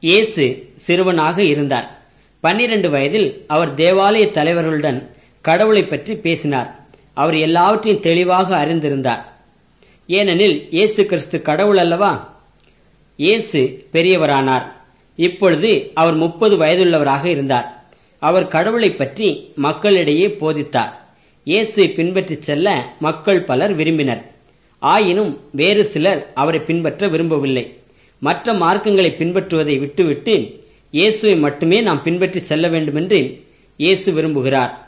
இயேசு சிறுவனாக இருந்தார் பன்னிரண்டு வயதில் அவர் தேவாலய தலைவர்களுடன் கடவுளை பற்றி பேசினார் அவர் எல்லாவற்றையும் தெளிவாக அறிந்திருந்தார் ஏனெனில் இயேசு கிறிஸ்து கடவுள் அல்லவா இயேசு பெரியவரானார் இப்பொழுது அவர் முப்பது வயதுள்ளவராக இருந்தார் அவர் கடவுளை பற்றி மக்களிடையே போதித்தார் இயேசுவை பின்பற்றிச் செல்ல மக்கள் பலர் விரும்பினர் ஆயினும் வேறு சிலர் அவரை பின்பற்ற விரும்பவில்லை மற்ற மார்க்கங்களை பின்பற்றுவதை விட்டுவிட்டு இயேசுவை மட்டுமே நாம் பின்பற்றி செல்ல வேண்டுமென்று இயேசு விரும்புகிறார்